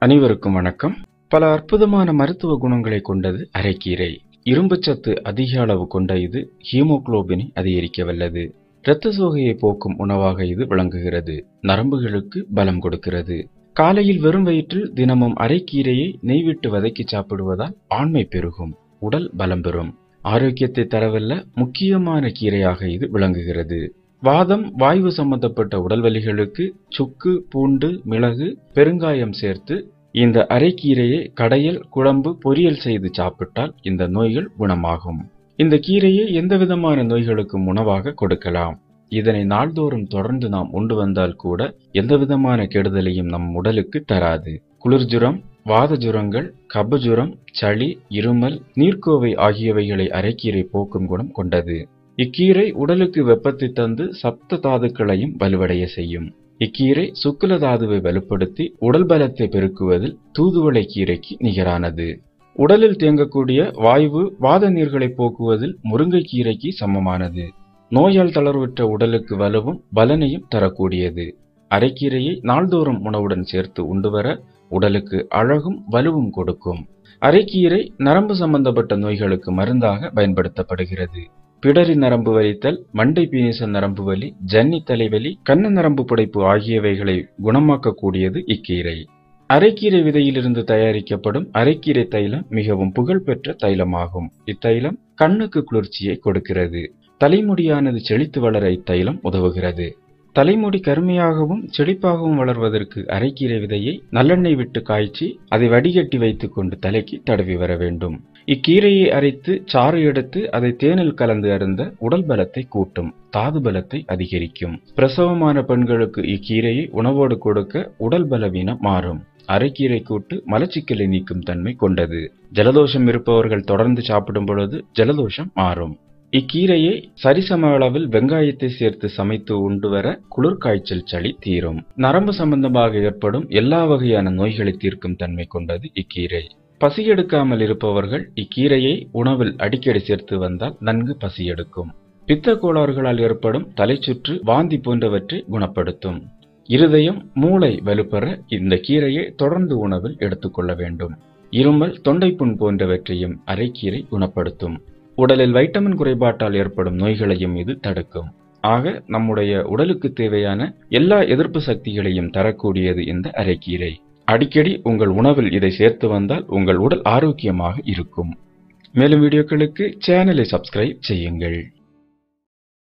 அனைவருக்கும் வணக்கம் பல அற்புதமான மருத்துவ குணங்களை கொண்டது அரைக்கீரை இரும்புச்சத்து அதிக அளவு கொண்ட இது ஹீமோகுளோபினை அதிகரிக்க வல்லது இரத்த சோகையை போக்கும் உணவாக இது விளங்குகிறது நரம்புகளுக்கு பலம் கொடுக்கிறது காலையில் வெறும் வயிற்றில் தினமும் அரைக்கீரையை நெய்விட்டு வதக்கி சாப்பிடுவதால் ஆண்மை பெருகும் உடல் பலம் பெறும் ஆரோக்கியத்தை தரவல்ல முக்கியமான கீரையாக இது விளங்குகிறது வாதம் வாய்வு சம்பந்தப்பட்ட உடல்வலிகளுக்கு சுக்கு பூண்டு மிளகு பெருங்காயம் சேர்த்து இந்த அரைக்கீரையை கடையல் குழம்பு பொரியல் செய்து சாப்பிட்டால் இந்த நோய்கள் குணமாகும் இந்த கீரையை எந்த விதமான நோய்களுக்கும் உணவாக கொடுக்கலாம் இதனை நாள்தோறும் தொடர்ந்து நாம் உண்டு வந்தால் கூட எந்த விதமான கெடுதலையும் நம் உடலுக்கு தராது குளிர்ஜுரம் வாத ஜுரங்கள் கபஜுரம் சளி இருமல் நீர்க்கோவை ஆகியவைகளை அரைக்கீரை போக்கும் குணம் கொண்டது இக்கீரை உடலுக்கு வெப்பத்தை தந்து சப்த தாதுக்களையும் வலுவடைய செய்யும் இக்கீரை சுக்குல தாதுவை வலுப்படுத்தி உடல் பலத்தை பெருக்குவதில் தூதுவளை கீரைக்கு நிகரானது உடலில் தேங்கக்கூடிய வாய்வு வாத நீர்களை போக்குவதில் முருங்கைக்கீரைக்கு சமமானது நோயால் தளர்வுற்ற உடலுக்கு வலுவும் பலனையும் தரக்கூடியது அரைக்கீரையை நாள்தோறும் உணவுடன் சேர்த்து உண்டு வர உடலுக்கு அழகும் வலுவும் கொடுக்கும் அரைக்கீரை நரம்பு சம்பந்தப்பட்ட நோய்களுக்கு மருந்தாக பயன்படுத்தப்படுகிறது பிடரி நரம்பு வலித்தல் மண்டை பீனிச நரம்பு வலி ஜன்னி தலைவலி கண்ண நரம்பு புடைப்பு ஆகியவைகளை குணமாக்கக்கூடியது இக்கீரை அரைக்கீரை விதையிலிருந்து தயாரிக்கப்படும் அரைக்கீரை தைலம் மிகவும் புகழ்பெற்ற தைலமாகும் இத்தைலம் கண்ணுக்கு குளிர்ச்சியை கொடுக்கிறது தலைமுடியானது செழித்து வளர இத்தைலம் உதவுகிறது தலைமுடி கருமையாகவும் செழிப்பாகவும் வளர்வதற்கு அரைக்கீரை விதையை நல்லெண்ணெய் விட்டு காய்ச்சி அதை வடிகட்டி வைத்துக் கொண்டு தலைக்கு தடவி வர வேண்டும் இக்கீரையை அரைத்து சாறு எடுத்து அதை தேனில் கலந்து அருந்த உடல் பலத்தை கூட்டும் தாது பலத்தை அதிகரிக்கும் பிரசவமான பெண்களுக்கு இக்கீரையை உணவோடு கொடுக்க உடல் பலவீனம் மாறும் அரைக்கீரை கூட்டு மலச்சிக்கலை நீக்கும் தன்மை கொண்டது ஜலதோஷம் இருப்பவர்கள் தொடர்ந்து சாப்பிடும் பொழுது ஜலதோஷம் மாறும் இக்கீரையை சரிசம அளவில் வெங்காயத்தை சேர்த்து சமைத்து உண்டு வர குளிர்காய்ச்சல் சளி தீரும் நரம்பு சம்பந்தமாக ஏற்படும் எல்லா வகையான நோய்களை தீர்க்கும் தன்மை கொண்டது இக்கீரை பசி எடுக்காமல் இருப்பவர்கள் இக்கீரையை உணவில் அடிக்கடி சேர்த்து வந்தால் நன்கு பசி எடுக்கும் பித்த கோளாறுகளால் ஏற்படும் தலைச்சுற்று வாந்தி போன்றவற்றை குணப்படுத்தும் இருதயம் மூளை வலுப்பெற இந்த கீரையை தொடர்ந்து உணவில் எடுத்துக்கொள்ள வேண்டும் இருமல் தொண்டைப்புண் போன்றவற்றையும் அரைக்கீரை குணப்படுத்தும் உடலில் வைட்டமின் குறைபாட்டால் ஏற்படும் நோய்களையும் இது தடுக்கும் ஆக நம்முடைய உடலுக்கு தேவையான எல்லா எதிர்ப்பு சக்திகளையும் தரக்கூடியது இந்த அரைக்கீரை அடிக்கடி உங்கள் உணவில் இதை சேர்த்து வந்தால் உங்கள் உடல் ஆரோக்கியமாக இருக்கும் மேலும் வீடியோக்களுக்கு சேனலை சப்ஸ்கிரைப் செய்யுங்கள்